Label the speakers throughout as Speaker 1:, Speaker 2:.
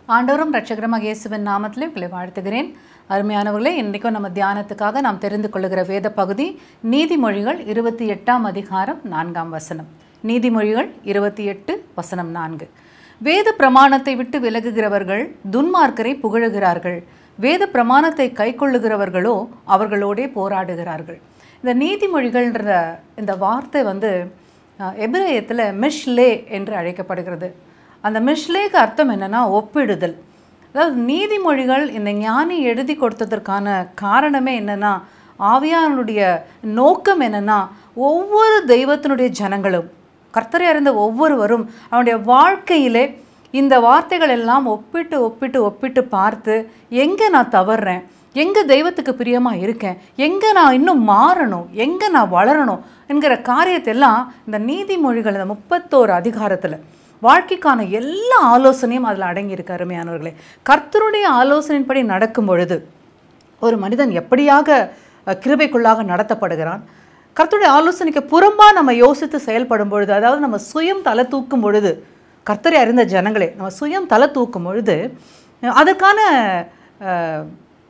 Speaker 1: ஆண்டவரும் ரட்சகரமாக இயேசுவின் நாமத்திலே உங்களை வாழ்த்துகிறேன் அருமையானவர்களே இன்றைக்கும் நம்ம தியானத்துக்காக நாம் தெரிந்து கொள்ளுகிற வேத பகுதி நீதிமொழிகள் இருபத்தி எட்டாம் அதிகாரம் நான்காம் வசனம் நீதிமொழிகள் இருபத்தி எட்டு வசனம் நான்கு வேத பிரமாணத்தை விட்டு விலகுகிறவர்கள் துன்மார்க்கரை புகழுகிறார்கள் வேத பிரமாணத்தை கைக்கொள்ளுகிறவர்களோ அவர்களோடே போராடுகிறார்கள் இந்த நீதிமொழிகள்ன்ற இந்த வார்த்தை வந்து எபிரேயத்தில் மிஷ்லே என்று அழைக்கப்படுகிறது அந்த மிஷ்லேக்கு அர்த்தம் என்னன்னா ஒப்பிடுதல் அதாவது நீதிமொழிகள் இந்த ஞானி எழுதி கொடுத்ததற்கான காரணமே என்னன்னா ஆவியானுடைய நோக்கம் என்னன்னா ஒவ்வொரு தெய்வத்தினுடைய ஜனங்களும் கர்த்தரை அறிந்த ஒவ்வொருவரும் அவனுடைய வாழ்க்கையிலே இந்த வார்த்தைகள் எல்லாம் ஒப்பிட்டு ஒப்பிட்டு ஒப்பிட்டு பார்த்து எங்கே நான் தவறுறேன் எங்கே தெய்வத்துக்கு பிரியமாக இருக்கேன் எங்கே நான் இன்னும் மாறணும் எங்கே நான் வளரணும் என்கிற காரியத்தெல்லாம் இந்த நீதிமொழிகள் இந்த முப்பத்தோரு அதிகாரத்தில் வாழ்க்கைக்கான எல்லா ஆலோசனையும் அதில் அடங்கியிருக்கு அருமையானவர்களே கர்த்தருடைய ஆலோசனையின்படி நடக்கும் பொழுது ஒரு மனிதன் எப்படியாக அஹ், கிருபைக்குள்ளாக நடத்தப்படுகிறான் கர்த்தருடைய ஆலோசனைக்கு புறம்பாக நம்ம யோசித்து செயல்படும் பொழுது அதாவது நம்ம சுயம் தலை தூக்கும் பொழுது கர்த்தரை அறிந்த ஜனங்களே நம்ம சுயம் தலை தூக்கும் பொழுது அஹ், அதற்கான அஹ்,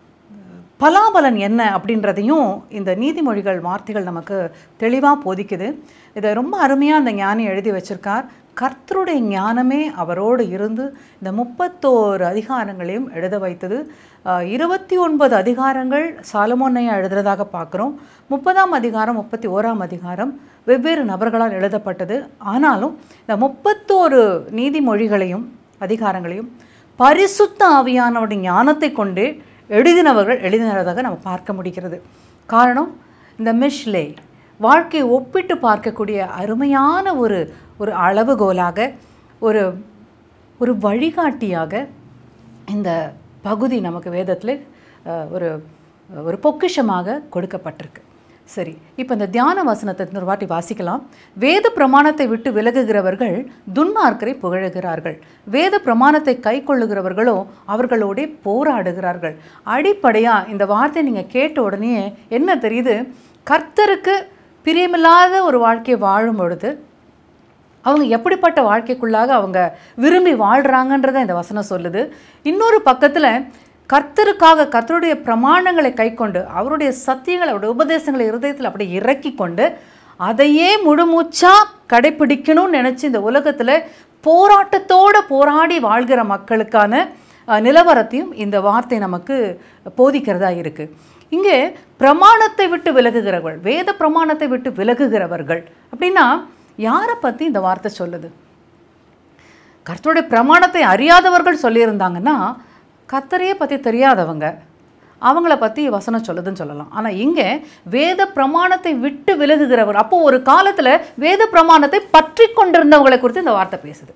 Speaker 1: பலாபலன் என்ன அப்படின்றதையும் இந்த நீதிமொழிகள் வார்த்தைகள் நமக்கு தெளிவாக போதிக்குது இதை ரொம்ப அருமையாக அந்த ஞானி எழுதி வச்சிருக்கார் கர்த்தருடைய ஞானமே அவரோடு இருந்து இந்த முப்பத்தோரு அதிகாரங்களையும் எழுத வைத்தது அஹ், இருபத்தி ஒன்பது அதிகாரங்கள் சாலமோனையா எழுதுறதாக பார்க்குறோம் முப்பதாம் அதிகாரம் முப்பத்தி ஓராம் அதிகாரம் வெவ்வேறு நபர்களால் எழுதப்பட்டது ஆனாலும் இந்த முப்பத்தோரு நீதிமொழிகளையும் அதிகாரங்களையும் பரிசுத்த ஆவியானவருடைய ஞானத்தை கொண்டு எழுதினவர்கள் எழுதினதாக நம்ம பார்க்க முடிகிறது காரணம் இந்த மிஷ்லே வாழ்க்கையை ஒப்பிட்டு பார்க்கக்கூடிய அருமையான ஒரு ஒரு அளவுகோலாக ஒரு ஒரு வழிகாட்டியாக இந்த பகுதி நமக்கு வேதத்தில் அஹ், ஒரு ஒரு பொக்கிஷமாக கொடுக்கப்பட்டிருக்கு சரி இப்போ இந்த தியான வசனத்தை இன்னொரு வாட்டி வாசிக்கலாம் வேத பிரமாணத்தை விட்டு விலகுகிறவர்கள் துன்மார்க்கரை புகழுகிறார்கள் வேத பிரமாணத்தை கை கொள்ளுகிறவர்களோ அவர்களோடே போராடுகிறார்கள் அடிப்படையாக இந்த வார்த்தை நீங்கள் கேட்ட உடனே என்ன தெரியுது கர்த்தருக்கு பிரியமில்லாத ஒரு வாழ்க்கையை வாழும் பொழுது அவங்க எப்படிப்பட்ட வாழ்க்கைக்குள்ளாக அவங்க விரும்பி வாழ்கிறாங்கன்றதை இந்த வசனம் சொல்லுது இன்னொரு பக்கத்தில் கர்த்தருக்காக கர்த்தருடைய பிரமாணங்களை கைக்கொண்டு அவருடைய சத்தியங்களை அவருடைய உபதேசங்களை இருதயத்தில் அப்படி இறக்கி கொண்டு அதையே முழுமூச்சா கடைப்பிடிக்கணும்னு நினச்சி இந்த உலகத்தில் போராட்டத்தோடு போராடி வாழ்கிற மக்களுக்கான அஹ், நிலவரத்தையும் இந்த வார்த்தை நமக்கு போதிக்கிறதா இருக்குது இங்கே பிரமாணத்தை விட்டு விலகுகிறவர்கள் வேத பிரமாணத்தை விட்டு விலகுகிறவர்கள் அப்படின்னா யாரை பற்றி இந்த வார்த்தை சொல்லுது கர்த்தருடைய பிரமாணத்தை அறியாதவர்கள் சொல்லியிருந்தாங்கன்னா கர்த்தரையே பற்றி தெரியாதவங்க அவங்கள பற்றி வசனம் சொல்லுதுன்னு சொல்லலாம் ஆனால் இங்கே வேத பிரமாணத்தை விட்டு விலகுகிறவர் அப்போ ஒரு காலத்தில் வேத பிரமாணத்தை பற்றி கொண்டிருந்தவங்களை குறித்து இந்த வார்த்தை பேசுது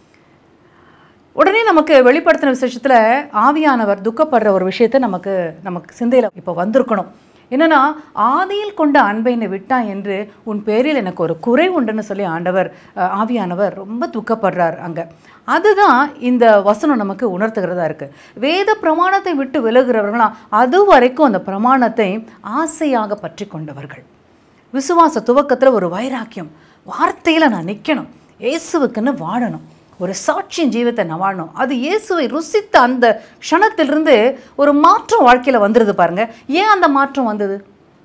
Speaker 1: உடனே நமக்கு வெளிப்படுத்தின விசேஷத்தில் ஆவியானவர் துக்கப்படுற ஒரு விஷயத்தை நமக்கு நமக்கு சிந்தையில் இப்போ வந்திருக்கணும் என்னன்னா ஆதியில் கொண்ட அன்பை என்னை விட்டான் என்று உன் பேரில் எனக்கு ஒரு குறை உண்டுன்னு சொல்லி ஆண்டவர் அஹ், ஆவியானவர் ரொம்ப துக்கப்படுறார் அங்கே அதுதான் இந்த வசனம் நமக்கு உணர்த்துகிறதா இருக்கு வேத பிரமாணத்தை விட்டு விலகுறவர்களாம் அது வரைக்கும் அந்த பிரமாணத்தை ஆசையாக பற்றி கொண்டவர்கள் விசுவாச துவக்கத்தில் ஒரு வைராக்கியம் வார்த்தையில் நான் நிற்கணும் இயேசுவுக்குன்னு வாழணும் ஒரு சாட்சியின் ஜீவத்தை நான் வாழணும் அது இயேசுவை ருசித்த அந்த க்ஷணத்திலிருந்து ஒரு மாற்றம் வாழ்க்கையில் வந்துடுது பாருங்க ஏன் அந்த மாற்றம் வந்தது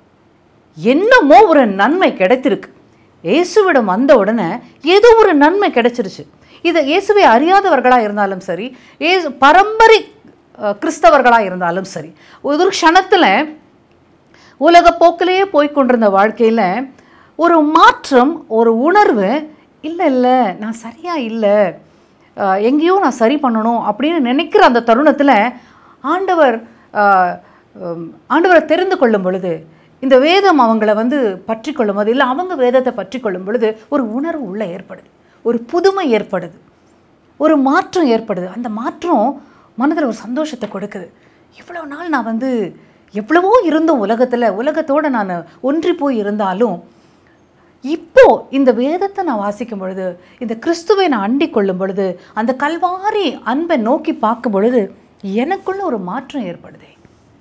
Speaker 1: என்னமோ ஒரு நன்மை கிடைத்திருக்கு இயேசுவிடம் வந்த உடனே ஏதோ ஒரு நன்மை கிடைச்சிருச்சு இது இயேசுவை அறியாதவர்களாக இருந்தாலும் சரி ஏசு பரம்பரை அஹ், கிறிஸ்தவர்களாக இருந்தாலும் சரி ஒரு க்ஷணத்தில் உலக போக்கிலேயே போய் கொண்டிருந்த வாழ்க்கையில் ஒரு மாற்றம் ஒரு உணர்வு இல்லை இல்லை நான் சரியா இல்லை அஹ், எங்கேயோ நான் சரி பண்ணணும் அப்படின்னு நினைக்கிற அந்த தருணத்தில் ஆண்டவர் அஹ், உம், ஆண்டவரை தெரிந்து கொள்ளும் பொழுது இந்த வேதம் அவங்கள வந்து பற்றி கொள்ளும் போது இல்லை அவங்க வேதத்தை பற்றி கொள்ளும் பொழுது ஒரு உணர்வு உள்ளே ஏற்படுது ஒரு புதுமை ஏற்படுது ஒரு மாற்றம் ஏற்படுது அந்த மாற்றம் மனதில் ஒரு சந்தோஷத்தை கொடுக்குது இவ்வளோ நாள் நான் வந்து எவ்வளவோ இருந்தோம் உலகத்தில் உலகத்தோடு நான் ஒன்றி போய் இருந்தாலும் இப்போ இந்த வேதத்தை நான் வாசிக்கும் பொழுது இந்த கிறிஸ்துவை நான் அண்டிக் கொள்ளும் பொழுது அந்த கல்வாரி அன்பை நோக்கி பார்க்கும் பொழுது எனக்குள்ள ஒரு மாற்றம் ஏற்படுதே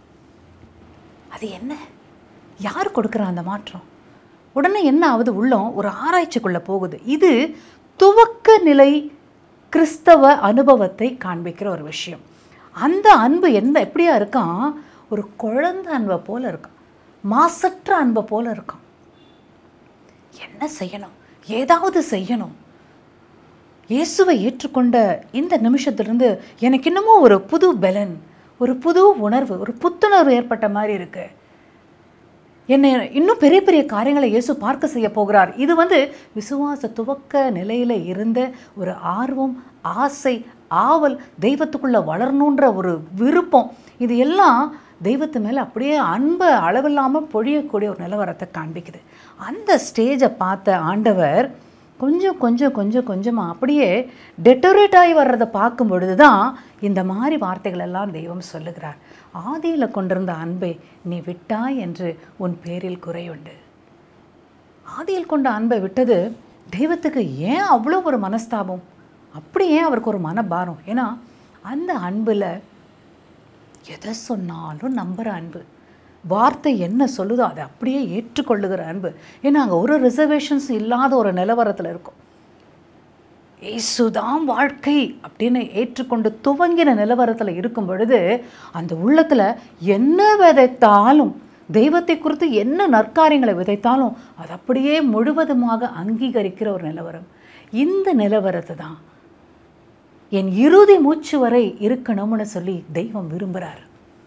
Speaker 1: அது என்ன யார் கொடுக்குறா அந்த மாற்றம் உடனே என்ன ஆகுது உள்ளம் ஒரு ஆராய்ச்சிக்குள்ளே போகுது இது துவக்க நிலை கிறிஸ்தவ அனுபவத்தை காண்பிக்கிற ஒரு விஷயம் அந்த அன்பு என்ன எப்படியா இருக்கான் ஒரு குழந்தை அன்பை போல இருக்கான் மாசற்ற அன்பை போல இருக்கான் என்ன செய்யணும் ஏதாவது செய்யணும் இயேசுவை ஏற்றுக்கொண்ட இந்த நிமிஷத்திலிருந்து எனக்கு இன்னமும் ஒரு புது பலன் ஒரு புது உணர்வு ஒரு புத்துணர்வு ஏற்பட்ட மாதிரி இருக்கு என்னை இன்னும் பெரிய பெரிய காரியங்களை இயேசு பார்க்க செய்ய போகிறார் இது வந்து விசுவாச துவக்க நிலையில் இருந்த ஒரு ஆர்வம் ஆசை ஆவல் தெய்வத்துக்குள்ள வளரணுன்ற ஒரு விருப்பம் இது எல்லாம் தெய்வத்து மேலே அப்படியே அன்பை அளவில்லாமல் பொழியக்கூடிய ஒரு நிலவரத்தை காண்பிக்குது அந்த ஸ்டேஜை பார்த்த ஆண்டவர் கொஞ்சம் கொஞ்சம் கொஞ்சம் கொஞ்சமாக அப்படியே டெட்டரேட் ஆகி வர்றதை பார்க்கும் பொழுது தான் இந்த மாதிரி வார்த்தைகள் எல்லாம் தெய்வம் சொல்லுகிறார் ஆதியில் கொண்டிருந்த அன்பை நீ விட்டாய் என்று உன் பேரில் குறையுண்டு ஆதியில் கொண்ட அன்பை விட்டது தெய்வத்துக்கு ஏன் அவ்வளோ ஒரு மனஸ்தாபம் அப்படி ஏன் அவருக்கு ஒரு மனபாரம் ஏன்னா அந்த அன்பில் எதை சொன்னாலும் நம்புகிற அன்பு வார்த்தை என்ன சொல்லுதோ அதை அப்படியே ஏற்றுக்கொள்ளுகிற அன்பு ஏன்னா அங்கே ஒரு ரிசர்வேஷன்ஸ் இல்லாத ஒரு நிலவரத்தில் இருக்கும் இயேசுதான் வாழ்க்கை அப்படின்னு ஏற்றுக்கொண்டு துவங்கின நிலவரத்தில் இருக்கும் பொழுது அந்த உள்ளத்தில் என்ன விதைத்தாலும் தெய்வத்தை குறித்து என்ன நற்காரியங்களை விதைத்தாலும் அது அப்படியே முழுவதுமாக அங்கீகரிக்கிற ஒரு நிலவரம் இந்த நிலவரத்தை தான் என் இறுதி மூச்சு வரை இருக்கணும்னு சொல்லி தெய்வம் விரும்புகிறார்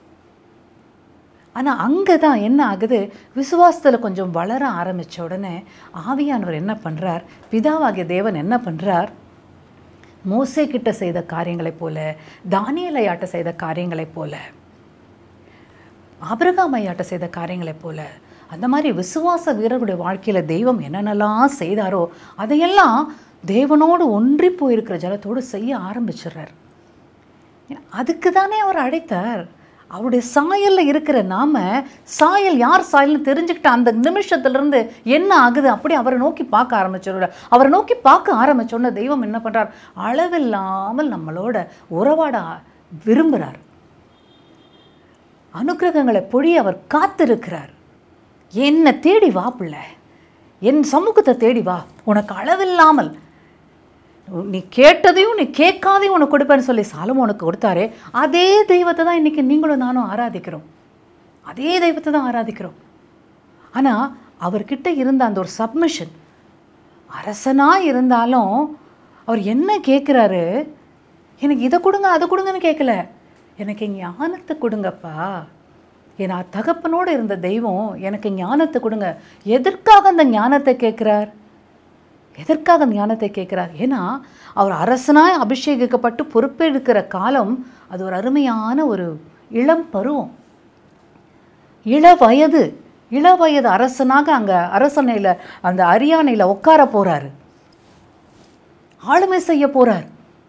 Speaker 1: ஆனால் அங்கே தான் என்ன ஆகுது விசுவாசத்தில் கொஞ்சம் வளர ஆரம்பித்த உடனே ஆவியானவர் என்ன பண்ணுறார் பிதாவாகிய தேவன் என்ன பண்ணுறார் மோசே கிட்ட செய்த காரியங்களைப் போல தானியலையாட்ட செய்த காரியங்களைப் போல ஆபிரகாம் ஐயாட்ட செய்த காரியங்களைப் போல அந்த மாதிரி விசுவாச வீரருடைய வாழ்க்கையில் தெய்வம் என்னென்னலாம் செய்தாரோ அதையெல்லாம் தேவனோடு ஒன்றி போயிருக்கிற ஜலத்தோடு செய்ய ஆரம்பிச்சிடுறார் அதுக்கு தானே அவர் அழைத்தார் அவருடைய சாயலில் இருக்கிற நாம சாயல் யார் சாயல்னு தெரிஞ்சுக்கிட்ட அந்த நிமிஷத்துலேருந்து என்ன ஆகுது அப்படி அவரை நோக்கி பார்க்க ஆரம்பிச்சிடுறார் அவரை நோக்கி பார்க்க ஆரம்பிச்சோன்னே தெய்வம் என்ன பண்ணுறார் அளவில்லாமல் நம்மளோட உறவாட விரும்புகிறார் அனுக்கிரகங்களை பொழி அவர் காத்திருக்கிறார் என்னை தேடி வா பிள்ளை என் சமூகத்தை தேடி வா உனக்கு அளவில்லாமல் நீ கேட்டதையும் நீ கேட்காதையும் உனக்கு கொடுப்பேன்னு சொல்லி சாலமோனுக்கு கொடுத்தாரே அதே தெய்வத்தை தான் இன்றைக்கி நீங்களும் நானும் ஆராதிக்கிறோம் அதே தெய்வத்தை தான் ஆராதிக்கிறோம் ஆனால் அவர்கிட்ட இருந்த அந்த ஒரு சப்மிஷன் அரசனாக இருந்தாலும் அவர் என்ன கேட்குறாரு எனக்கு இதை கொடுங்க அதை கொடுங்கன்னு கேட்கல எனக்கு ஞானத்தை கொடுங்கப்பா ஏன்னா தகப்பனோடு இருந்த தெய்வம் எனக்கு ஞானத்தை கொடுங்க எதற்காக அந்த ஞானத்தை கேட்குறார் எதற்காக அந்த ஞானத்தை கேட்குறார் ஏன்னா அவர் அரசனாய் அபிஷேகிக்கப்பட்டு பொறுப்பெடுக்கிற காலம் அது ஒரு அருமையான ஒரு இளம் பருவம் இள வயது இள வயது அரசனாக அங்கே அரசனையில் அந்த அரியானையில் உட்கார போகிறாரு ஆளுமை செய்ய போகிறார்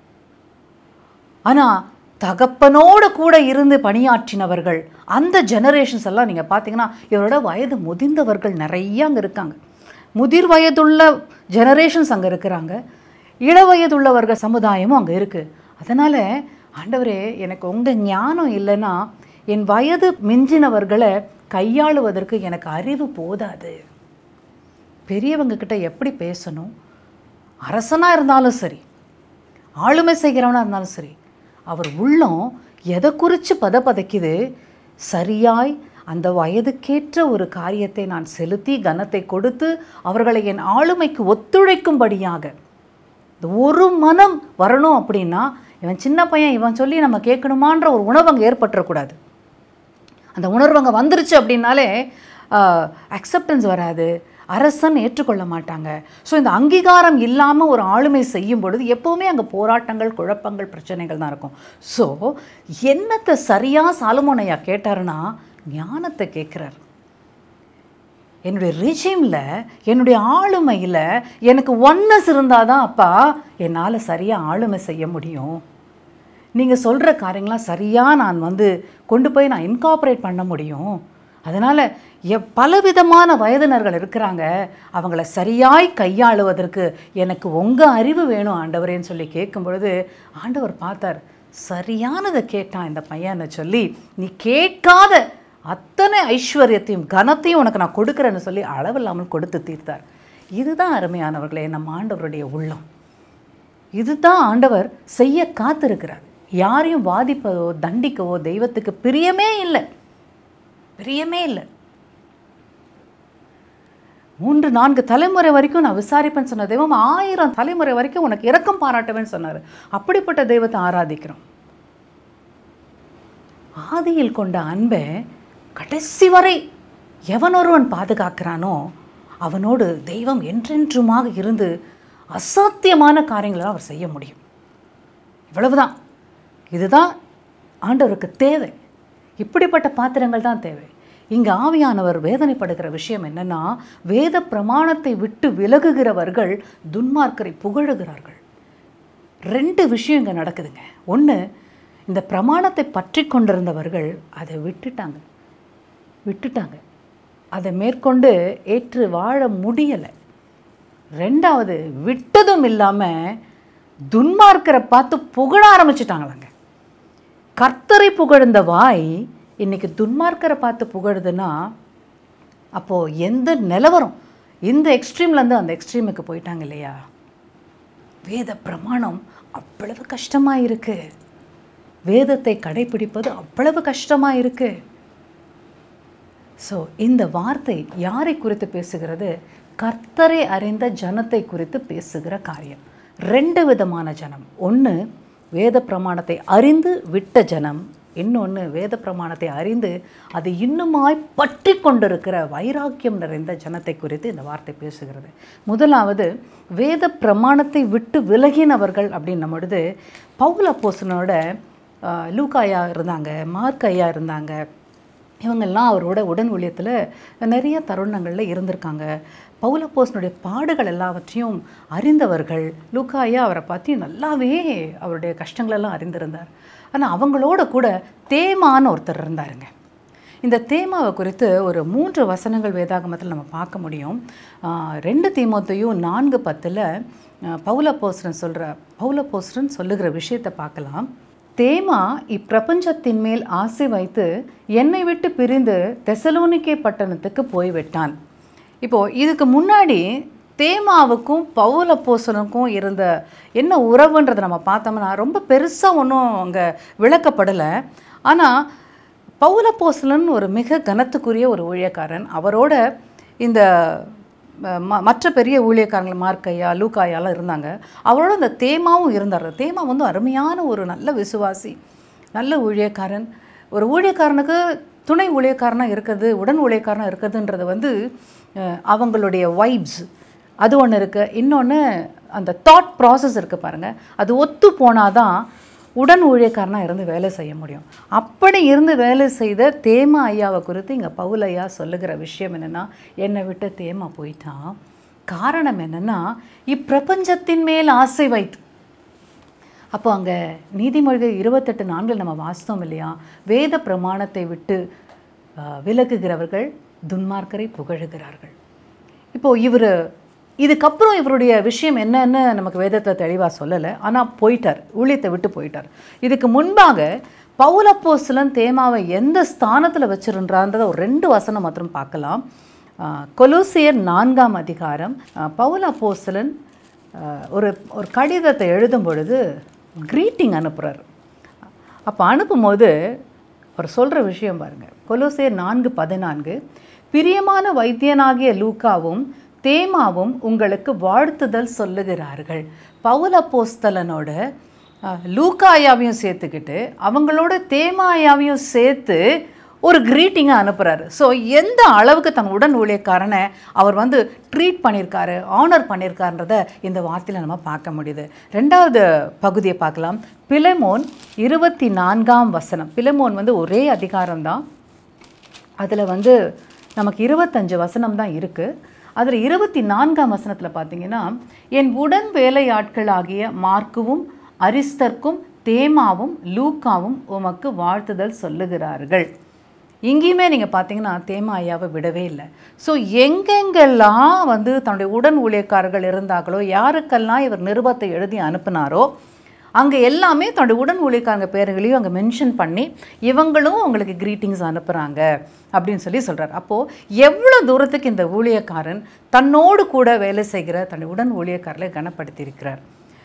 Speaker 1: ஆனால் தகப்பனோடு கூட இருந்து பணியாற்றினவர்கள் அந்த ஜெனரேஷன்ஸ் எல்லாம் நீங்கள் பார்த்தீங்கன்னா இவரோட வயது முதிர்ந்தவர்கள் நிறைய அங்கே இருக்காங்க முதிர் வயதுள்ள ஜெனரேஷன்ஸ் அங்கே இருக்கிறாங்க இள வயதுள்ளவர்கள் சமுதாயமும் அங்கே இருக்குது அதனால் ஆண்டவரே எனக்கு உங்கள் ஞானம் இல்லைன்னா என் வயது மிஞ்சினவர்களை கையாளுவதற்கு எனக்கு அறிவு போதாது பெரியவங்க கிட்ட எப்படி பேசணும் அரசனாக இருந்தாலும் சரி ஆளுமை செய்கிறவனாக இருந்தாலும் சரி அவர் உள்ளம் எதை குறித்து பத பதைக்குது சரியாய் அந்த வயதுக்கேற்ற ஒரு காரியத்தை நான் செலுத்தி கனத்தை கொடுத்து அவர்களை என் ஆளுமைக்கு ஒத்துழைக்கும்படியாக இந்த ஒரு மனம் வரணும் அப்படின்னா இவன் சின்ன பையன் இவன் சொல்லி நம்ம கேட்கணுமான்ற ஒரு உணவு அங்கே ஏற்பட்டுறக்கூடாது அந்த உணர்வு அங்கே வந்துருச்சு அப்படின்னாலே அக்செப்டன்ஸ் வராது அரசன் ஏற்றுக்கொள்ள மாட்டாங்க ஸோ இந்த அங்கீகாரம் இல்லாமல் ஒரு ஆளுமை செய்யும் பொழுது எப்போவுமே அங்கே போராட்டங்கள் குழப்பங்கள் பிரச்சனைகள் தான் இருக்கும் ஸோ என்னத்தை சரியாக சாலுமோனையா கேட்டாருன்னா ஞானத்தை கேட்குறார் என்னுடைய ரிஜிமில் என்னுடைய ஆளுமையில் எனக்கு ஒன்னஸ் இருந்தால் தான் அப்பா என்னால் சரியாக ஆளுமை செய்ய முடியும் நீங்கள் சொல்கிற காரியங்களாம் சரியாக நான் வந்து கொண்டு போய் நான் இன்கார்பரேட் பண்ண முடியும் அதனால் எ பலவிதமான வயதினர்கள் இருக்கிறாங்க அவங்கள சரியாய் கையாளுவதற்கு எனக்கு உங்கள் அறிவு வேணும் ஆண்டவரேன்னு சொல்லி கேட்கும் பொழுது ஆண்டவர் பார்த்தார் சரியானதை கேட்டான் இந்த பையனை சொல்லி நீ கேட்காத அத்தனை ஐஸ்வர்யத்தையும் கனத்தையும் உனக்கு நான் கொடுக்குறேன்னு சொல்லி அளவில்லாமல் கொடுத்து தீர்த்தார் இதுதான் அருமையானவர்களே நம்ம ஆண்டவருடைய உள்ளம் இதுதான் ஆண்டவர் செய்ய காத்திருக்கிறார் யாரையும் வாதிப்பதோ தண்டிக்கவோ தெய்வத்துக்கு பிரியமே இல்லை பிரியமே இல்லை மூன்று நான்கு தலைமுறை வரைக்கும் நான் விசாரிப்பேன்னு சொன்ன தெய்வம் ஆயிரம் தலைமுறை வரைக்கும் உனக்கு இரக்கம் பாராட்டுவேன்னு சொன்னார் அப்படிப்பட்ட தெய்வத்தை ஆராதிக்கிறோம் ஆதியில் கொண்ட அன்பை கடைசி வரை எவன் ஒருவன் பாதுகாக்கிறானோ அவனோடு தெய்வம் என்றென்றுமாக இருந்து அசாத்தியமான காரியங்களை அவர் செய்ய முடியும் இவ்வளவுதான் இதுதான் ஆண்டவருக்கு தேவை இப்படிப்பட்ட பாத்திரங்கள் தான் தேவை இங்கே ஆவியானவர் வேதனைப்படுகிற விஷயம் என்னன்னா வேத பிரமாணத்தை விட்டு விலகுகிறவர்கள் துன்மார்க்கரை புகழுகிறார்கள் ரெண்டு விஷயம் இங்கே நடக்குதுங்க ஒன்று இந்த பிரமாணத்தை பற்றி கொண்டிருந்தவர்கள் அதை விட்டுட்டாங்க விட்டுட்டாங்க அதை மேற்கொண்டு ஏற்று வாழ முடியலை ரெண்டாவது விட்டதும் இல்லாமல் துன்மார்க்கரை பார்த்து புகழ ஆரம்பிச்சிட்டாங்களாங்க கர்த்தரை புகழ்ந்த வாய் இன்னைக்கு துன்மார்க்கரை பார்த்து புகழுதுன்னா அப்போது எந்த நிலவரம் இந்த எக்ஸ்ட்ரீம்லேருந்து அந்த எக்ஸ்ட்ரீமுக்கு போயிட்டாங்க இல்லையா வேத பிரமாணம் அவ்வளவு கஷ்டமாக இருக்கு வேதத்தை கடைபிடிப்பது அவ்வளவு கஷ்டமாக இருக்கு ஸோ இந்த வார்த்தை யாரை குறித்து பேசுகிறது கர்த்தரை அறிந்த ஜனத்தை குறித்து பேசுகிற காரியம் ரெண்டு விதமான ஜனம் ஒன்று வேத பிரமாணத்தை அறிந்து விட்ட ஜனம் இன்னொன்று வேத பிரமாணத்தை அறிந்து அது இன்னுமாய் பற்றி கொண்டிருக்கிற வைராக்கியம் நிறைந்த ஜனத்தை குறித்து இந்த வார்த்தை பேசுகிறது முதலாவது வேத பிரமாணத்தை விட்டு விலகினவர்கள் அப்படின்னும் பொழுது பவுல் அப்போசனோட லூக்காயா இருந்தாங்க மார்க் ஐயா இருந்தாங்க இவங்கெல்லாம் அவரோட உடன் ஊழியத்தில் நிறைய தருணங்களில் இருந்திருக்காங்க பௌலப்போசனுடைய பாடுகள் எல்லாவற்றையும் அறிந்தவர்கள் லூக்காயா அவரை பற்றி நல்லாவே அவருடைய கஷ்டங்களெல்லாம் அறிந்திருந்தார் ஆனால் அவங்களோட கூட தேமான்னு ஒருத்தர் இருந்தாருங்க இந்த தேமாவை குறித்து ஒரு மூன்று வசனங்கள் வேதாகமத்தில் நம்ம பார்க்க முடியும் ஆஹ் ரெண்டு தீமோத்தையும் நான்கு பத்தில் பௌலப்போசரன் சொல்கிற பௌலப்போசரன் சொல்லுகிற விஷயத்தை பார்க்கலாம் தேமா இப்பிரபஞ்சத்தின் மேல் ஆசை வைத்து என்னை விட்டு பிரிந்து தெசலோனிக்கே பட்டணத்துக்கு போய்விட்டான் இப்போது இதுக்கு முன்னாடி தேமாவுக்கும் பவுல் அப்போஸ்தலனுக்கும் இருந்த என்ன உறவுன்றதை நம்ம பார்த்தோம்னா ரொம்ப பெருசாக ஒன்றும் அங்கே விளக்கப்படலை ஆனால் பவுல் அப்போஸ்தலன் ஒரு மிக கனத்துக்குரிய ஒரு ஊழியக்காரன் அவரோட இந்த ம மற்ற பெரிய ஊழியக்காரங்கள் மார்க்கையா லூக்காயாலாம் இருந்தாங்க அவரோட அந்த தேமாவும் இருந்தார் தேமா வந்து அருமையான ஒரு நல்ல விசுவாசி நல்ல ஊழியக்காரன் ஒரு ஊழியக்காரனுக்கு துணை ஊழியக்காரனாக இருக்கிறது உடன் ஊழியக்காரனாக இருக்கிறதுன்றது வந்து அஹ், அவங்களுடைய வைப்ஸ் அது ஒன்று இருக்குது இன்னொன்று அந்த தாட் ப்ராசஸ் இருக்குது பாருங்கள் அது ஒத்து போனாதான் உடன் ஊழியக்காரனாக இருந்து வேலை செய்ய முடியும் அப்படி இருந்து வேலை செய்த தேமா ஐயாவை குறித்து இங்கே பவுல் ஐயா சொல்லுகிற விஷயம் என்னென்னா என்னை விட்டு தேமா போயிட்டான் காரணம் என்னென்னா இப்பிரபஞ்சத்தின் மேல் ஆசை வைத்து அப்போ அங்கே நீதிமொழிகள் இருபத்தெட்டு நான்கில் நம்ம வாசித்தோம் இல்லையா வேத பிரமாணத்தை விட்டு ஆஹ், விலகுகிறவர்கள் துன்மார்க்கரை புகழுகிறார்கள் இப்போது இவர் இதுக்கப்புறம் இவருடைய விஷயம் என்னன்னு நமக்கு வேதத்தில் தெளிவாக சொல்லலை ஆனால் போயிட்டார் ஊழியத்தை விட்டு போயிட்டார் இதுக்கு முன்பாக பவுலப்போஸ்தலன் தேமாவை எந்த ஸ்தானத்தில் வச்சிருந்தான்றத ஒரு ரெண்டு வசனம் மாத்திரம் பார்க்கலாம் ஆஹ், கொலோசியர் நான்காம் அதிகாரம் ஆஹ், பவுல் அப்போஸ்தலன் ஆஹ், ஒரு ஒரு கடிதத்தை எழுதும் பொழுது க்ரீட்டிங் அனுப்புகிறார் அப்போ அனுப்பும்போது அவர் சொல்கிற விஷயம் பாருங்கள் கொலோசேர் நான்கு பதினான்கு பிரியமான வைத்தியனாகிய லூக்காவும் தேமாவும் உங்களுக்கு வாழ்த்துதல் சொல்லுகிறார்கள் பவுல் அப்போஸ்தலனோட அஹ், லூக்காயாவையும் சேர்த்துக்கிட்டு அவங்களோட தேமாயாவையும் சேர்த்து ஒரு க்ரீட்டிங்கை அனுப்புகிறாரு ஸோ எந்த அளவுக்கு தன் உடன் ஊழியக்காரனை அவர் வந்து ட்ரீட் பண்ணியிருக்காரு ஆனர் பண்ணியிருக்காருன்றத இந்த வார்த்தையில் நம்ம பார்க்க முடியுது ரெண்டாவது பகுதியை பார்க்கலாம் பிலமோன் இருபத்தி நான்காம் வசனம் பிலமோன் வந்து ஒரே அதிகாரம்தான் அதில் வந்து நமக்கு இருபத்தஞ்சு வசனம் தான் இருக்குது அதில் இருபத்தி நான்காம் வசனத்தில் பார்த்தீங்கன்னா என் உடன் வேலையாட்களாகிய மார்க்குவும் அரிஸ்தர்க்கும் தேமாவும் லூக்காவும் உமக்கு வாழ்த்துதல் சொல்லுகிறார்கள் இங்கேயுமே நீங்கள் பார்த்தீங்கன்னா தேமா ஐயாவை விடவே இல்லை ஸோ எங்கெங்கெல்லாம் வந்து தன்னுடைய உடன் ஊழியக்காரர்கள் இருந்தாங்களோ யாருக்கெல்லாம் இவர் நிருபத்தை எழுதி அனுப்புனாரோ அங்கே எல்லாமே தன்னுடைய உடன் ஊழியக்காரங்க பேர்களையும் அங்கே மென்ஷன் பண்ணி இவங்களும் உங்களுக்கு க்ரீட்டிங்ஸ் அனுப்புகிறாங்க அப்படின்னு சொல்லி சொல்கிறார் அப்போது எவ்வளோ தூரத்துக்கு இந்த ஊழியக்காரன் தன்னோடு கூட வேலை செய்கிற தன்னுடைய உடன் ஊழியக்காரர்களை கனப்படுத்தியிருக்கிறார்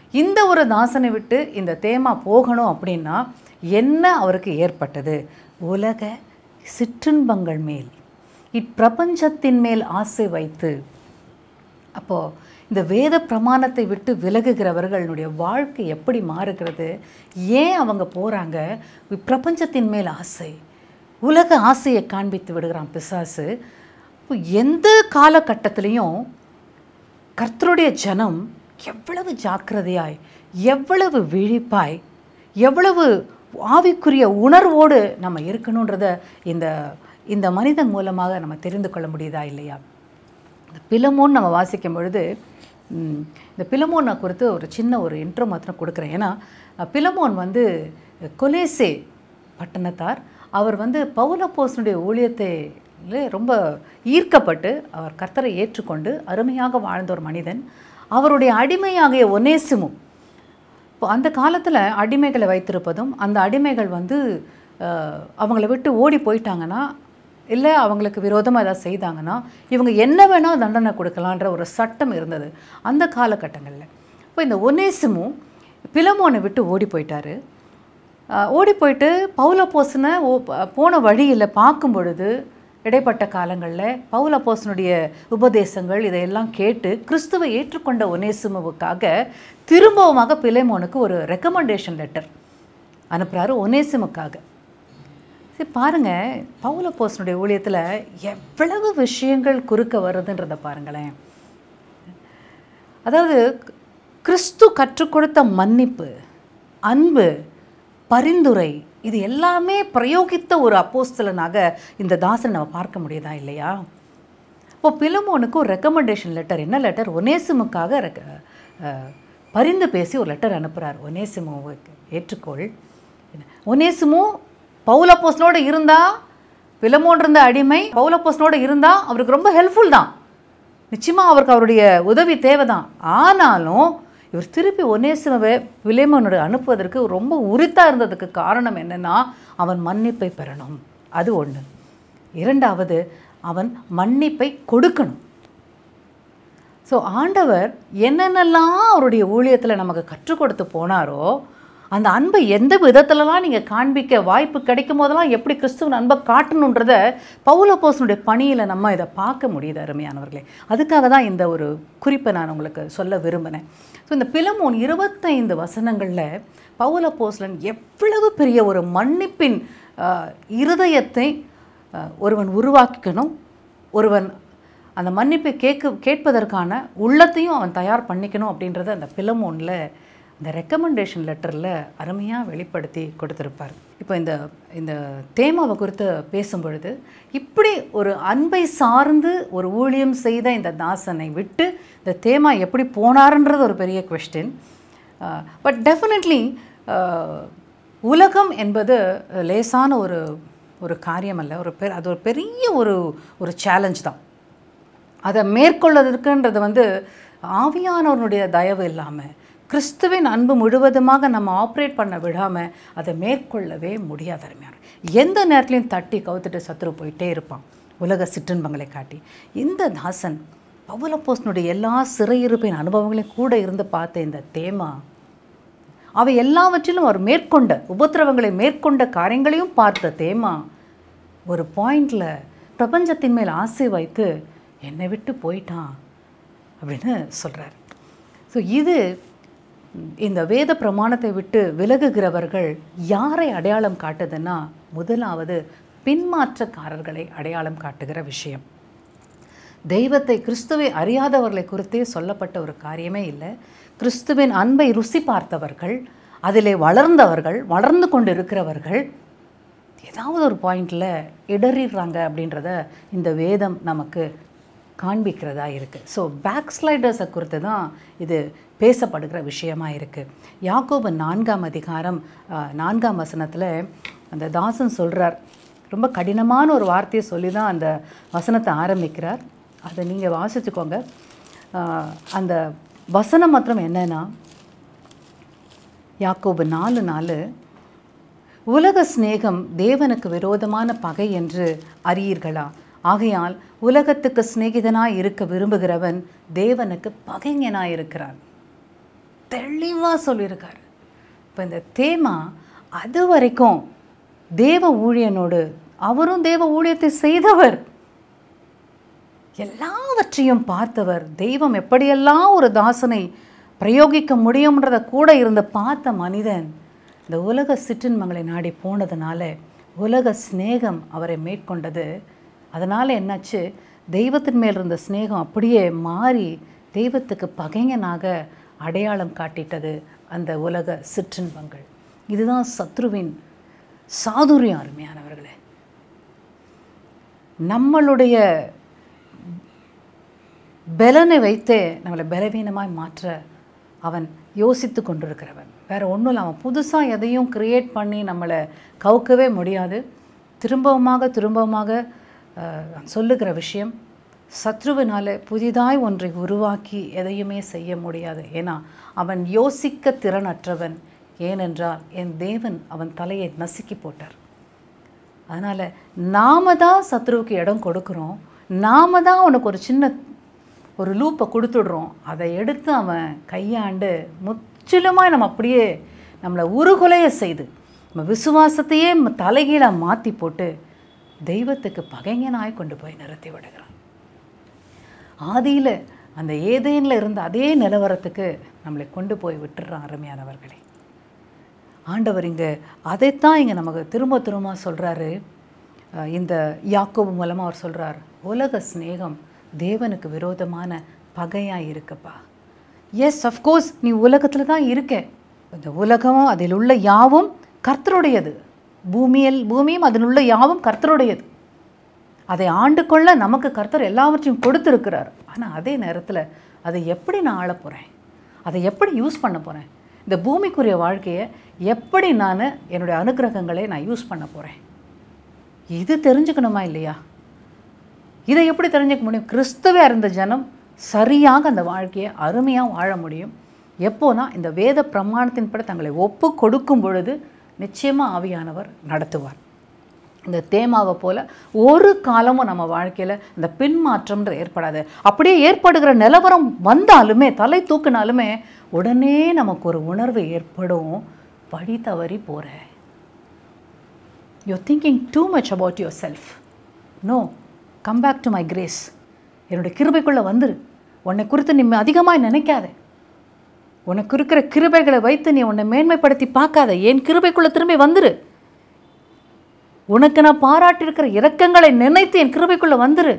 Speaker 1: இந்த ஒரு தாசனை விட்டு இந்த தேமா போகணும் அப்படின்னா என்ன அவருக்கு ஏற்பட்டது உலக சிற்றின்பங்கள் மேல் இப்பிரபஞ்சத்தின் மேல் ஆசை வைத்து அப்போது இந்த வேத பிரமாணத்தை விட்டு விலகுகிறவர்களுடைய வாழ்க்கை எப்படி மாறுகிறது ஏன் அவங்க போகிறாங்க பிரபஞ்சத்தின் மேல் ஆசை உலக ஆசையை காண்பித்து விடுகிறான் பிசாசு இப்போ எந்த காலகட்டத்திலையும் கர்த்தருடைய ஜனம் எவ்வளவு ஜாக்கிரதையாய் எவ்வளவு விழிப்பாய் எவ்வளவு ஆவிக்குரிய உணர்வோடு நம்ம இருக்கணுன்றத இந்த இந்த மனிதன் மூலமாக நம்ம தெரிந்து கொள்ள முடியுதா இல்லையா இந்த பிலமோன் நம்ம வாசிக்கும் பொழுது ம், இந்த பிலமோனை குறித்து ஒரு சின்ன ஒரு இன்ட்ரோ மாத்திரம் கொடுக்குறேன் ஏன்னா அஹ், பிலமோன் வந்து கொலேசே பட்டணத்தார் அவர் வந்து பவுலப்போசனுடைய ஊழியத்தை ரொம்ப ஈர்க்கப்பட்டு அவர் கர்த்தரை ஏற்றுக்கொண்டு அருமையாக வாழ்ந்த ஒரு மனிதன் அவருடைய அடிமையாகிய ஒனேசிமும் இப்போ அந்த காலத்தில் அடிமைகளை வைத்திருப்பதும் அந்த அடிமைகள் வந்து அஹ், அவங்கள விட்டு ஓடி போயிட்டாங்கன்னா இல்லை அவங்களுக்கு விரோதமாக ஏதாவது செய்தாங்கன்னா இவங்க என்ன வேணால் தண்டனை கொடுக்கலான்ற ஒரு சட்டம் இருந்தது அந்த காலகட்டங்களில் இப்போ இந்த ஒனேசிமும் பிலமோனை விட்டு ஓடி போயிட்டாரு அஹ், ஓடி போயிட்டு பவுலப்போசனை ஓ போன வழியில் பார்க்கும் பொழுது இடைப்பட்ட காலங்களில் பவுலப்போசனுடைய உபதேசங்கள் இதையெல்லாம் கேட்டு கிறிஸ்துவை ஏற்றுக்கொண்ட ஒனேசிமுவுக்காக திரும்பவுமாக பிலேமோனுக்கு ஒரு ரெக்கமெண்டேஷன் லெட்டர் அனுப்புகிறாரு ஒனேசிமுக்காக சரி பாருங்க பவுலப்போசனுடைய ஊழியத்தில் எவ்வளவு விஷயங்கள் குறுக்க வருதுன்றதை பாருங்களேன் அதாவது கிறிஸ்து கற்றுக் கொடுத்த மன்னிப்பு அன்பு பரிந்துரை இது எல்லாமே பிரயோகித்த ஒரு அப்போஸ்தலனாக இந்த தாசனை நம்ம பார்க்க முடியுதா இல்லையா இப்போ பிலமோனுக்கு ஒரு ரெக்கமெண்டேஷன் லெட்டர் என்ன லெட்டர் ஒனேசிமுக்காக ரெக்க அஹ், பரிந்து பேசி ஒரு லெட்டர் அனுப்புகிறார் ஒனேசிமுவுக்கு ஏற்றுக்கொள் ஒனேசிமு பவுலப்போஸ்னோட இருந்தா பிலமோன் இருந்த அடிமை பவுலப்போஸ்னோட இருந்தா அவருக்கு ரொம்ப ஹெல்ப்ஃபுல் தான் நிச்சயமாக அவருக்கு அவருடைய உதவி தேவைதான் ஆனாலும் இவர் திருப்பி ஒனேசிமவை பிலேமோனோட அனுப்புவதற்கு ரொம்ப உரித்தா இருந்ததுக்கு காரணம் என்னன்னா அவன் மன்னிப்பை பெறணும் அது ஒன்று இரண்டாவது அவன் மன்னிப்பை கொடுக்கணும் ஸோ ஆண்டவர் என்னென்னலாம் அவருடைய ஊழியத்தில் நமக்கு கற்றுக் கொடுத்து போனாரோ அந்த அன்பை எந்த விதத்துலலாம் நீங்கள் காண்பிக்க வாய்ப்பு கிடைக்கும் போதெல்லாம் எப்படி கிறிஸ்துவின் அன்பை காட்டணுன்றத பவுலப்போசனுடைய பணியில் நம்ம இதை பார்க்க முடியுது அருமையானவர்களே அதுக்காக தான் இந்த ஒரு குறிப்பை நான் உங்களுக்கு சொல்ல விரும்பினேன் ஸோ இந்த பிலமோன் இருபத்தைந்து வசனங்களில் பவுலப்போஸ்லன் எவ்வளவு பெரிய ஒரு மன்னிப்பின் ஆஹ், இருதயத்தை ஆஹ், ஒருவன் உருவாக்கிக்கணும் ஒருவன் அந்த மன்னிப்பை கேட்க கேட்பதற்கான உள்ளத்தையும் அவன் தயார் பண்ணிக்கணும் அப்படின்றத அந்த பிலமோனில் இந்த ரெக்கமெண்டேஷன் லெட்டரில் அருமையாக வெளிப்படுத்தி கொடுத்துருப்பார் இப்போ இந்த இந்த தேமாவை குறித்து பேசும் பொழுது இப்படி ஒரு அன்பை சார்ந்து ஒரு ஊழியம் செய்த இந்த தாசனை விட்டு இந்த தேமா எப்படி போனாருன்றது ஒரு பெரிய கொஸ்டின் பட் டெஃபினெட்லி உலகம் என்பது லேசான ஒரு ஒரு காரியம் அல்ல ஒரு பெ அது ஒரு பெரிய ஒரு ஒரு சேலஞ்ச் தான் அதை மேற்கொள்வதற்குன்றது வந்து ஆவியானவனுடைய தயவு இல்லாமல் கிறிஸ்துவின் அன்பு முழுவதுமாக நம்ம ஆப்ரேட் பண்ண விடாமல் அதை மேற்கொள்ளவே முடியாது அருமையான எந்த நேரத்துலையும் தட்டி கவுத்துட்டு சத்துரு போயிட்டே இருப்பான் உலக சிற்றின்பங்களை காட்டி இந்த தாசன் பவுலப்போசனுடைய எல்லா சிறையிருப்பின் அனுபவங்களையும் கூட இருந்து பார்த்த இந்த தேமா அவை எல்லாவற்றிலும் அவர் மேற்கொண்ட உபத்திரவங்களை மேற்கொண்ட காரியங்களையும் பார்த்த தேமா ஒரு பாயிண்டில் பிரபஞ்சத்தின் மேல் ஆசை வைத்து என்னை விட்டு போயிட்டான் அப்படின்னு சொல்கிறார் ஸோ இது ம், இந்த வேத பிரமாணத்தை விட்டு விலகுகிறவர்கள் யாரை அடையாளம் காட்டுதுன்னா முதலாவது பின்மாற்றக்காரர்களை அடையாளம் காட்டுகிற விஷயம் தெய்வத்தை கிறிஸ்துவை அறியாதவர்களை குறித்தே சொல்லப்பட்ட ஒரு காரியமே இல்லை கிறிஸ்துவின் அன்பை ருசி பார்த்தவர்கள் அதிலே வளர்ந்தவர்கள் வளர்ந்து கொண்டு இருக்கிறவர்கள் ஏதாவது ஒரு பாயிண்டில் இடறிடுறாங்க அப்படின்றத இந்த வேதம் நமக்கு காண்பிக்கிறதா இருக்குது ஸோ பேக் ஸ்லைடர்ஸை குறித்து தான் இது பேசப்படுகிற விஷயமா இருக்குது யாக்கோபு நான்காம் அதிகாரம் ஆஹ், நான்காம் வசனத்தில் அந்த தாசன் சொல்கிறார் ரொம்ப கடினமான ஒரு வார்த்தையை சொல்லி தான் அந்த வசனத்தை ஆரம்பிக்கிறார் அதை நீங்கள் வாசிச்சுக்கோங்க ஆஹ், அந்த வசனம் மாத்திரம் என்னன்னா யாக்கோபு நாலு நாலு உலக சிநேகம் தேவனுக்கு விரோதமான பகை என்று அறியீர்களா ஆகையால் உலகத்துக்கு சிநேகிதனாய் இருக்க விரும்புகிறவன் தேவனுக்கு பகைஞனாய் இருக்கிறான் தெளிவாக சொல்லியிருக்காரு இப்போ இந்த தேமா அது வரைக்கும் தேவ ஊழியனோடு அவரும் தேவ ஊழியத்தை செய்தவர் எல்லாவற்றையும் பார்த்தவர் தெய்வம் எப்படியெல்லாம் ஒரு தாசனை பிரயோகிக்க முடியும்ன்றத கூட இருந்த பார்த்த மனிதன் இந்த உலக சிற்றின்மங்களை நாடி போனதுனால உலக சிநேகம் அவரை மேற்கொண்டது அதனால் என்னாச்சு தெய்வத்தின் மேல் இருந்த சிநேகம் அப்படியே மாறி தெய்வத்துக்கு பகைஞனாக அடையாளம் காட்டிட்டது அந்த உலக சிற்றின்பங்கள் இதுதான் சத்ருவின் சாதுரியம் அருமையானவர்களே நம்மளுடைய பலனை வைத்தே நம்மளை பலவீனமாய் மாற்ற அவன் யோசித்து கொண்டிருக்கிறவன் வேற ஒன்றும் இல்லை அவன் புதுசாக எதையும் கிரியேட் பண்ணி நம்மளை கவுக்கவே முடியாது திரும்பவுமாக திரும்பவுமாக அஹ், நான் சொல்லுகிற விஷயம் சத்ருவினால புதிதாய் ஒன்றை உருவாக்கி எதையுமே செய்ய முடியாது ஏன்னா அவன் யோசிக்க திறனற்றவன் ஏனென்றால் என் தேவன் அவன் தலையை நசுக்கி போட்டார் அதனால் நாம தான் சத்ருவுக்கு இடம் கொடுக்குறோம் நாம தான் அவனுக்கு ஒரு சின்ன ஒரு லூப்பை கொடுத்துடுறோம் அதை எடுத்து அவன் கையாண்டு முற்றிலுமாய் நம்ம அப்படியே நம்மளை உருகுலைய செய்து நம்ம விசுவாசத்தையே ம- தலைகீழாக மாற்றி போட்டு தெய்வத்துக்கு பகைஞனாய் கொண்டு போய் நிறுத்தி விடுகிறான் ஆதியில் அந்த ஏதேனில் இருந்த அதே நிலவரத்துக்கு நம்மளை கொண்டு போய் விட்டுறான் அருமையானவர்களே ஆண்டவர் இங்கே அதைத்தான் இங்கே நமக்கு திரும்ப திரும்ப சொல்கிறாரு இந்த யாக்கோபு மூலமாக அவர் சொல்கிறார் உலக சிநேகம் தேவனுக்கு விரோதமான பகையாக இருக்குப்பா எஸ் அஃப்கோர்ஸ் நீ உலகத்தில் தான் இருக்க இந்த உலகமும் அதில் உள்ள யாவும் கர்த்தருடையது பூமியில் பூமியும் அதில் உள்ள யாவும் கர்த்தருடையது அதை ஆண்டு கொள்ள நமக்கு கர்த்தர் எல்லாவற்றையும் கொடுத்துருக்கிறார் ஆனால் அதே நேரத்தில் அதை எப்படி நான் ஆள போகிறேன் அதை எப்படி யூஸ் பண்ண போகிறேன் இந்த பூமிக்குரிய வாழ்க்கையை எப்படி நான் என்னுடைய அனுக்கிரகங்களை நான் யூஸ் பண்ண போகிறேன் இது தெரிஞ்சுக்கணுமா இல்லையா இதை எப்படி தெரிஞ்சுக்க முடியும் கிறிஸ்துவே இருந்த ஜனம் சரியாக அந்த வாழ்க்கையை அருமையாக வாழ முடியும் எப்போனா இந்த வேத பிரமாணத்தின்படி தங்களை ஒப்பு கொடுக்கும் பொழுது நிச்சயமாக ஆவியானவர் நடத்துவார் இந்த தேமாவை போல ஒரு காலமும் நம்ம வாழ்க்கையில் இந்த பின்மாற்றம்ன்றது ஏற்படாது அப்படியே ஏற்படுகிற நிலவரம் வந்தாலுமே தலை தூக்குனாலுமே உடனே நமக்கு ஒரு உணர்வு ஏற்படும் வழி தவறி போகிற you thinking too much about yourself no come back to my grace என்னுடைய கிருபைக்குள்ளே வந்துரு உன்னை குறித்து நீ அதிகமாக நினைக்காத உனக்கு இருக்கிற கிருபைகளை வைத்து நீ உன்னை மேன்மைப்படுத்தி பார்க்காத என் கிருபைக்குள்ளே திரும்பி வந்துரு உனக்கு நான் பாராட்டியிருக்கிற இரக்கங்களை நினைத்து என் கிருபைக்குள்ளே வந்துரு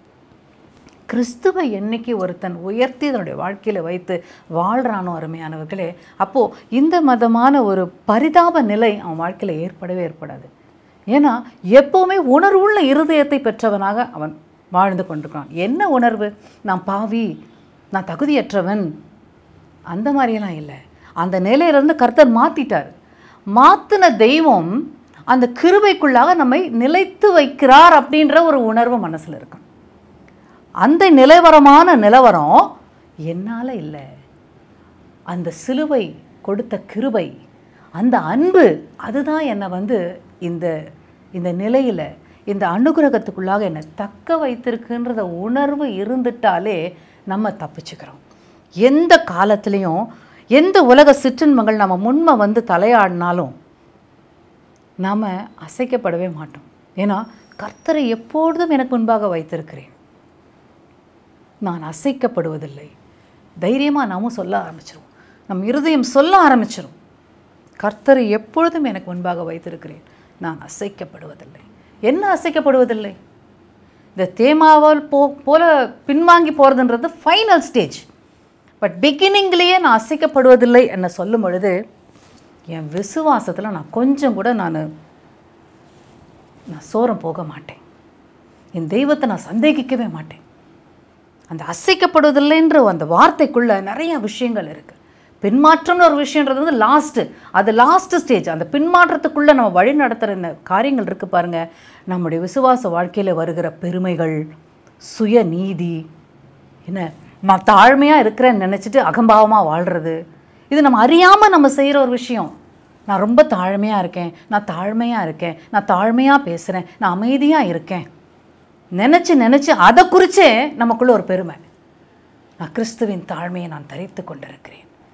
Speaker 1: கிறிஸ்துவை என்னைக்கு ஒருத்தன் உயர்த்தி தன்னுடைய வாழ்க்கையில் வைத்து வாழ்கிறானோ அருமையானவர்களே அப்போது இந்த மதமான ஒரு பரிதாப நிலை அவன் வாழ்க்கையில் ஏற்படவே ஏற்படாது ஏன்னா எப்போவுமே உணர்வுள்ள இருதயத்தை பெற்றவனாக அவன் வாழ்ந்து கொண்டிருக்கான் என்ன உணர்வு நான் பாவி நான் தகுதியற்றவன் அந்த மாதிரியெல்லாம் இல்லை அந்த நிலையிலேருந்து கர்த்தர் மாற்றிட்டார் மாற்றின தெய்வம் அந்த கிருபைக்குள்ளாக நம்மை நிலைத்து வைக்கிறார் அப்படின்ற ஒரு உணர்வு மனசில் இருக்கும் அந்த நிலவரமான நிலவரம் என்னால் இல்லை அந்த சிலுவை கொடுத்த கிருபை அந்த அன்பு அதுதான் என்னை வந்து இந்த இந்த நிலையில் இந்த அனுகிரகத்துக்குள்ளாக என்னை தக்க வைத்திருக்குன்றத உணர்வு இருந்துட்டாலே நம்ம தப்பிச்சுக்கிறோம் எந்த காலத்துலேயும் எந்த உலக சிற்றின்மங்கள் நம்ம முன்மை வந்து தலையாடினாலும் நாம் அசைக்கப்படவே மாட்டோம் ஏன்னா கர்த்தரை எப்பொழுதும் எனக்கு முன்பாக வைத்திருக்கிறேன் நான் அசைக்கப்படுவதில்லை தைரியமாக நாமும் சொல்ல ஆரம்பிச்சிரும் நம் இருதயம் சொல்ல ஆரம்பிச்சிரும் கர்த்தரை எப்பொழுதும் எனக்கு முன்பாக வைத்திருக்கிறேன் நான் அசைக்கப்படுவதில்லை என்ன அசைக்கப்படுவதில்லை இந்த தேமாவால் போ போல பின்வாங்கி போகிறதுன்றது ஃபைனல் ஸ்டேஜ் பட் பிகினிங்லேயே நான் அசைக்கப்படுவதில்லை என்ன சொல்லும் பொழுது என் விசுவாசத்தில் நான் கொஞ்சம் கூட நான் நான் சோரம் போக மாட்டேன் என் தெய்வத்தை நான் சந்தேகிக்கவே மாட்டேன் அந்த அசைக்கப்படுவதில்லைன்ற அந்த வார்த்தைக்குள்ளே நிறைய விஷயங்கள் இருக்குது பின்மாற்றம்னு ஒரு விஷயன்றது வந்து லாஸ்ட்டு அது லாஸ்ட் ஸ்டேஜ் அந்த பின்மாற்றத்துக்குள்ளே நம்ம வழி நடத்துகிற இந்த காரியங்கள் இருக்குது பாருங்கள் நம்முடைய விசுவாச வாழ்க்கையில் வருகிற பெருமைகள் சுய நீதி என்ன நான் தாழ்மையாக இருக்கிறேன்னு நினச்சிட்டு அகம்பாவமாக வாழ்கிறது இது நம்ம அறியாமல் நம்ம செய்கிற ஒரு விஷயம் நான் ரொம்ப தாழ்மையாக இருக்கேன் நான் தாழ்மையாக இருக்கேன் நான் தாழ்மையாக பேசுகிறேன் நான் அமைதியாக இருக்கேன் நினச்சி நினச்சி அதை குறிச்சே நமக்குள்ள ஒரு பெருமை நான் கிறிஸ்துவின் தாழ்மையை நான் தரித்து கொண்டிருக்கிறேன்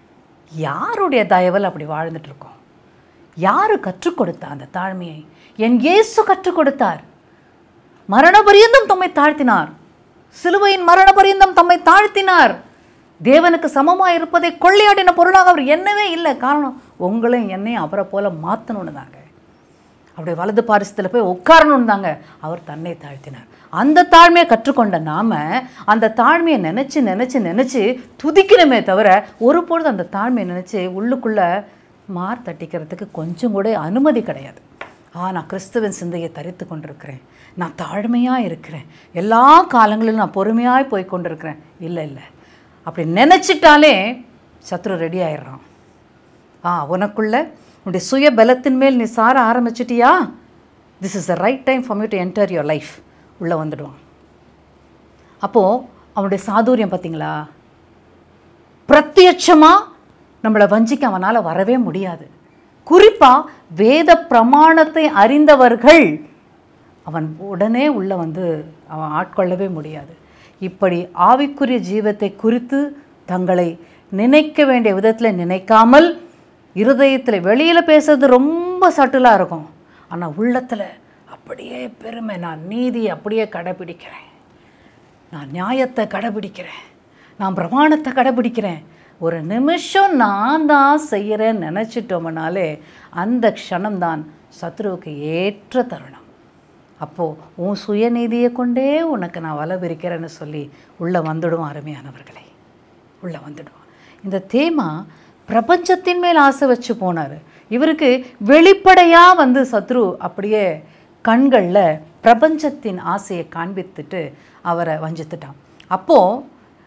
Speaker 1: யாருடைய தயவில் அப்படி வாழ்ந்துட்டு இருக்கோம் யாரு கற்றுக் கொடுத்தா அந்த தாழ்மையை என் இயேசு கற்றுக் கொடுத்தார் மரண பரியந்தம் தம்மை தாழ்த்தினார் சிலுவையின் மரண பரியந்தம் தம்மை தாழ்த்தினார் தேவனுக்கு சமமாக இருப்பதை கொள்ளையாடின பொருளாக அவர் என்னவே இல்லை காரணம் உங்களையும் என்னையும் அவரை போல மாற்றணும்னு தாங்க அப்படியே வலது பாரிசத்தில் போய் உட்காரணும்னு தாங்க அவர் தன்னை தாழ்த்தினார் அந்த தாழ்மையை கற்றுக்கொண்ட நாம அந்த தாழ்மையை நினச்சி நினச்சி நினச்சி துதிக்கணுமே தவிர ஒரு பொழுது அந்த தாழ்மையை நினச்சி உள்ளுக்குள்ளே மார் தட்டிக்கிறதுக்கு கொஞ்சம் கூட அனுமதி கிடையாது ஆ நான் கிறிஸ்துவின் சிந்தையை தரித்து கொண்டிருக்கிறேன் நான் தாழ்மையாக இருக்கிறேன் எல்லா காலங்களிலும் நான் பொறுமையாய் போய் கொண்டிருக்கிறேன் இல்லை இல்லை அப்படி நினச்சிட்டாலே சத்ரு ரெடி ஆயிடுறான் ஆ உனக்குள்ள உன்னுடைய சுய பலத்தின் மேல் நீ சார ஆரம்பிச்சிட்டியா this is the right time for me to enter your life உள்ளே வந்துடுவான் அப்போது அவனுடைய சாதுரியம் பார்த்தீங்களா பிரத்யட்சமாக நம்மளை வஞ்சிக்க அவனால் வரவே முடியாது குறிப்பாக வேத பிரமாணத்தை அறிந்தவர்கள் அவன் உடனே உள்ளே வந்து அவன் ஆட்கொள்ளவே முடியாது இப்படி ஆவிக்குரிய ஜீவத்தை குறித்து தங்களை நினைக்க வேண்டிய விதத்தில் நினைக்காமல் இருதயத்தில் வெளியில் பேசுறது ரொம்ப சட்டிலாக இருக்கும் ஆனால் உள்ளத்தில் அப்படியே பெருமை நான் நீதியை அப்படியே கடைபிடிக்கிறேன் நான் நியாயத்தை கடைபிடிக்கிறேன் நான் பிரமாணத்தை கடைபிடிக்கிறேன் ஒரு நிமிஷம் நான் தான் செய்கிறேன்னு நினச்சிட்டோம்னாலே அந்த க்ஷணம்தான் சத்ருவுக்கு ஏற்ற தருணம் அப்போது உன் சுயநீதியை கொண்டே உனக்கு நான் வலை விரிக்கிறேன்னு சொல்லி உள்ளே வந்துடுவோம் அருமையானவர்களே உள்ளே வந்துடுவான் இந்த தேமா பிரபஞ்சத்தின் மேல் ஆசை வச்சு போனார் இவருக்கு வெளிப்படையாக வந்து சத்ரு அப்படியே கண்களில் பிரபஞ்சத்தின் ஆசையை காண்பித்துட்டு அவரை வஞ்சித்துட்டான் அப்போது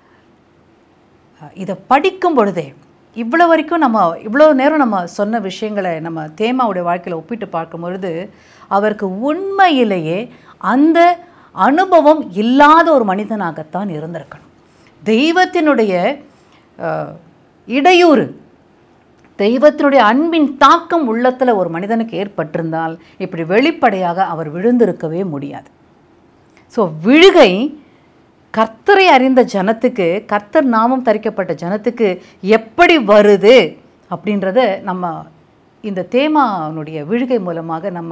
Speaker 1: இதை படிக்கும் பொழுதே இவ்வளோ வரைக்கும் நம்ம இவ்வளோ நேரம் நம்ம சொன்ன விஷயங்களை நம்ம தேமாவுடைய வாழ்க்கையில் ஒப்பிட்டு பார்க்கும் பொழுது அவருக்கு உண்மையிலேயே அந்த அனுபவம் இல்லாத ஒரு மனிதனாகத்தான் இருந்திருக்கணும் தெய்வத்தினுடைய அஹ், இடையூறு தெய்வத்தினுடைய அன்பின் தாக்கம் உள்ளத்தில் ஒரு மனிதனுக்கு ஏற்பட்டிருந்தால் இப்படி வெளிப்படையாக அவர் விழுந்திருக்கவே முடியாது ஸோ விழுகை கர்த்தரை அறிந்த ஜனத்துக்கு கர்த்தர் நாமம் தரிக்கப்பட்ட ஜனத்துக்கு எப்படி வருது அப்படின்றத நம்ம இந்த தேமானுடைய விழுகை மூலமாக நம்ம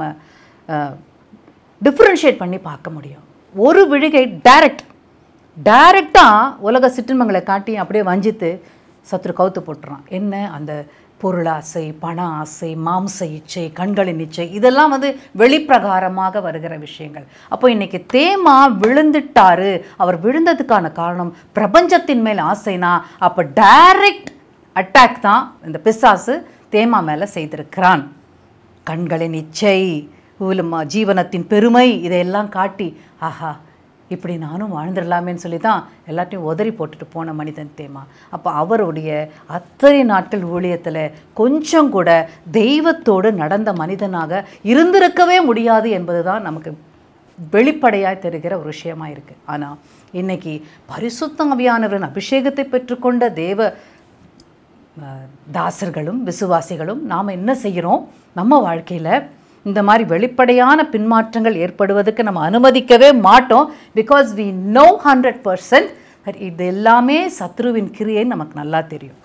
Speaker 1: டிஃப்ரென்ஷியேட் பண்ணி பார்க்க முடியும் ஒரு விழுகை டைரக்ட் டைரெக்டாக உலக சிற்றின்பங்களை காட்டி அப்படியே வஞ்சித்து சத்துரு கவுத்து போட்டுறான் என்ன அந்த பொருளாசை பண ஆசை மாம்ச இச்சை கண்களின் இச்சை இதெல்லாம் வந்து வெளிப்பிரகாரமாக வருகிற விஷயங்கள் அப்போ இன்னைக்கு தேமா விழுந்துட்டாரு அவர் விழுந்ததுக்கான காரணம் பிரபஞ்சத்தின் மேல் ஆசைனா அப்போ டைரக்ட் அட்டாக் தான் இந்த பிசாசு தேமா மேலே செய்திருக்கிறான் கண்களின் இச்சை ஊலமா ஜீவனத்தின் பெருமை இதையெல்லாம் காட்டி ஆஹா இப்படி நானும் வாழ்ந்துடலாமேன்னு சொல்லி தான் எல்லாத்தையும் உதறி போட்டுட்டு போன மனிதன் தேமா அப்போ அவருடைய அத்தனை நாட்கள் ஊழியத்தில் கொஞ்சம் கூட தெய்வத்தோடு நடந்த மனிதனாக இருந்திருக்கவே முடியாது என்பது தான் நமக்கு வெளிப்படையாக தெரிகிற ஒரு விஷயமா இருக்குது ஆனால் இன்னைக்கு பரிசுத்த ஆவியானவரின் அபிஷேகத்தை பெற்றுக்கொண்ட தேவ அஹ், தாசர்களும் விசுவாசிகளும் நாம் என்ன செய்கிறோம் நம்ம வாழ்க்கையில் இந்த மாதிரி வெளிப்படையான பின்மாற்றங்கள் ஏற்படுவதற்கு நம்ம அனுமதிக்கவே மாட்டோம் because we know hundred percent இது எல்லாமே சத்ருவின் கிரியைன்னு நமக்கு நல்லா தெரியும்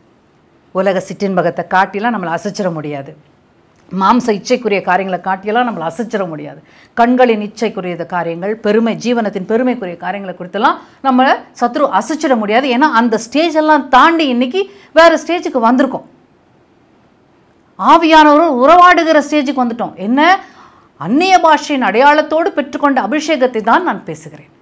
Speaker 1: உலக சிற்றின்பகத்தை காட்டிலாம் நம்மளை அசைச்சிட முடியாது மாம்ச இச்சைக்குரிய காரியங்களை காட்டியெல்லாம் நம்மளை அசைச்சிட முடியாது கண்களின் இச்சைக்குரிய காரியங்கள் பெருமை ஜீவனத்தின் பெருமைக்குரிய காரியங்களை குறித்தெல்லாம் நம்மளை சத்ரு அசைச்சிட முடியாது ஏன்னா அந்த ஸ்டேஜ் எல்லாம் தாண்டி இன்னைக்கு வேறு ஸ்டேஜுக்கு வந்திருக்கோம் ஆவியானவரும் உறவாடுகிற ஸ்டேஜுக்கு வந்துட்டோம் என்ன அந்நிய பாஷையின் அடையாளத்தோடு பெற்றுக்கொண்ட அபிஷேகத்தை தான் நான் பேசுகிறேன்